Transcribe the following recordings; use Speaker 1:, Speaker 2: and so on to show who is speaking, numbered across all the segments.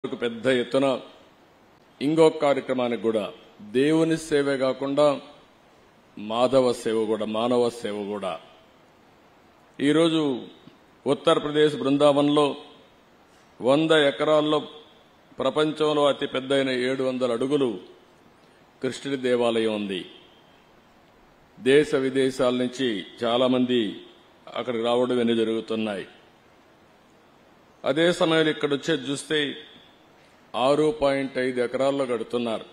Speaker 1: ఒక పెద్ద ఎత్తున ఇంకొక కార్యక్రమానికి కూడా దేవుని సేవే కాకుండా మాధవ సేవ కూడా మానవ సేవ కూడా ఈరోజు ఉత్తరప్రదేశ్ బృందావనంలో వంద ఎకరాల్లో ప్రపంచంలో అతి పెద్దయిన ఏడు వందల అడుగులు కృష్ణుడి దేవాలయం ఉంది దేశ విదేశాల నుంచి చాలా మంది అక్కడికి రావడం ఇవన్నీ జరుగుతున్నాయి అదే సమయంలో ఇక్కడ వచ్చేది చూస్తే ఆరు పాయింట్ ఐదు ఎకరాల్లో కడుతున్నారు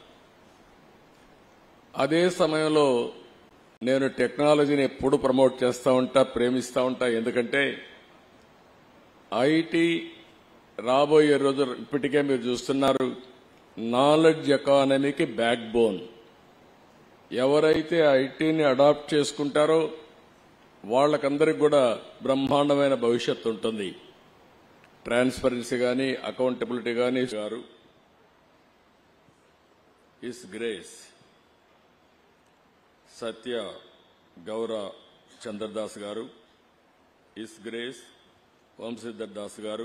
Speaker 1: అదే సమయంలో నేను టెక్నాలజీని ఎప్పుడు ప్రమోట్ చేస్తూ ఉంటా ప్రేమిస్తూ ఉంటా ఎందుకంటే ఐటీ రాబోయే రోజు ఇప్పటికే మీరు చూస్తున్నారు నాలెడ్జ్ ఎకానమీకి బ్యాక్ బోన్ ఎవరైతే ఐటీని అడాప్ట్ చేసుకుంటారో వాళ్ళకందరికి కూడా బ్రహ్మాండమైన భవిష్యత్తు ఉంటుంది ట్రాన్స్పరెన్సీ కానీ అకౌంటబిలిటీ కానీ గారు ఇస్ గ్రేస్ సత్య గౌర చంద్రదాస్ గారు ఇస్ గ్రేస్ వంశీధర్ దాస్ గారు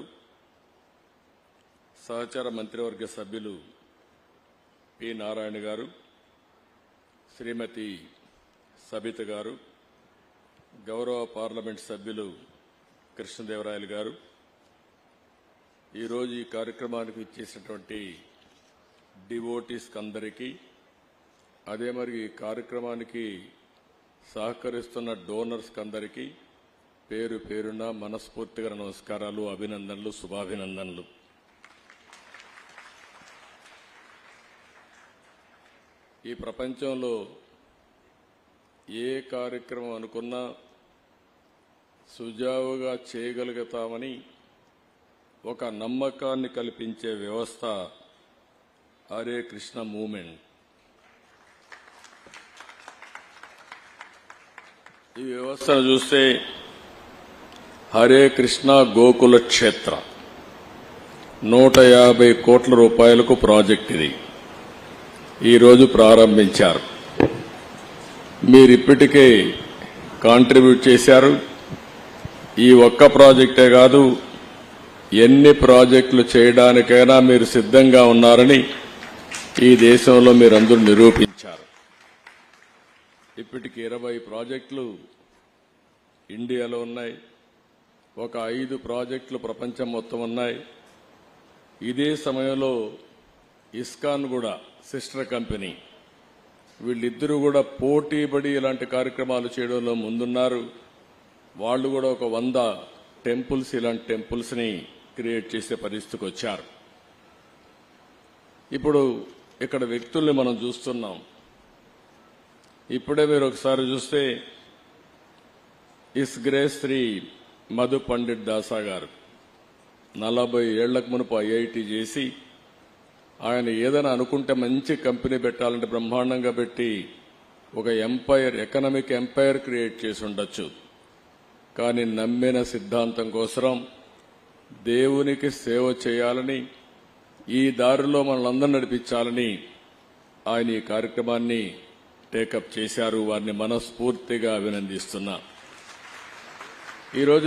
Speaker 1: సహచార మంత్రివర్గ సభ్యులు పి నారాయణ గారు శ్రీమతి సబిత గారు గౌరవ పార్లమెంట్ సభ్యులు కృష్ణదేవరాయలు గారు ఈరోజు ఈ కార్యక్రమానికి ఇచ్చేసినటువంటి డివోటీస్ అందరికీ అదే మరి ఈ కార్యక్రమానికి సహకరిస్తున్న డోనర్స్ అందరికీ పేరు పేరున మనస్ఫూర్తిగా నమస్కారాలు అభినందనలు శుభాభినందనలు ఈ ప్రపంచంలో ఏ కార్యక్రమం అనుకున్నా సుజావుగా చేయగలుగుతామని ఒక నమ్మకాన్ని కల్పించే వ్యవస్థ హరే కృష్ణ మూమెంట్ ఈ వ్యవస్థను చూస్తే హరే కృష్ణ గోకుల క్షేత్ర నూట యాభై కోట్ల రూపాయలకు ప్రాజెక్ట్ ఇది ఈరోజు ప్రారంభించారు మీరు ఇప్పటికే కాంట్రిబ్యూట్ చేశారు ఈ ఒక్క ప్రాజెక్టే కాదు ఎన్ని ప్రాజెక్టులు చేయడానికైనా మీరు సిద్ధంగా ఉన్నారని ఈ దేశంలో మీరందరూ నిరూపించారు ఇప్పటికి ఇరవై ప్రాజెక్టులు ఇండియాలో ఉన్నాయి ఒక ఐదు ప్రాజెక్టులు ప్రపంచం మొత్తం ఉన్నాయి ఇదే సమయంలో ఇస్కాన్ కూడా సిస్టర్ కంపెనీ వీళ్ళిద్దరూ కూడా పోటీపడి ఇలాంటి కార్యక్రమాలు చేయడంలో ముందున్నారు వాళ్ళు కూడా ఒక వంద టెంపుల్స్ ఇలాంటి టెంపుల్స్ ని క్రియేట్ చేసే పరిస్థితికి వచ్చారు ఇప్పుడు ఇక్కడ వ్యక్తుల్ని మనం చూస్తున్నాం ఇప్పుడే మీరు ఒకసారి చూస్తే ఇస్ గ్రేస్ శ్రీ మధు పండిట్ దాసా గారు నలభై ఏళ్లకు మునుపు ఐఐటి చేసి ఆయన ఏదైనా అనుకుంటే మంచి కంపెనీ పెట్టాలంటే బ్రహ్మాండంగా పెట్టి ఒక ఎంపైర్ ఎకనామిక్ ఎంపైర్ క్రియేట్ చేసి ఉండొచ్చు కానీ నమ్మిన సిద్ధాంతం కోసం దేవునికి సేవ చేయాలని ఈ దారిలో మనల్ని నడిపించాలని ఆయన ఈ కార్యక్రమాన్ని టేకప్ చేశారు వారిని మనస్ఫూర్తిగా అభినందిస్తున్నా ఈరోజు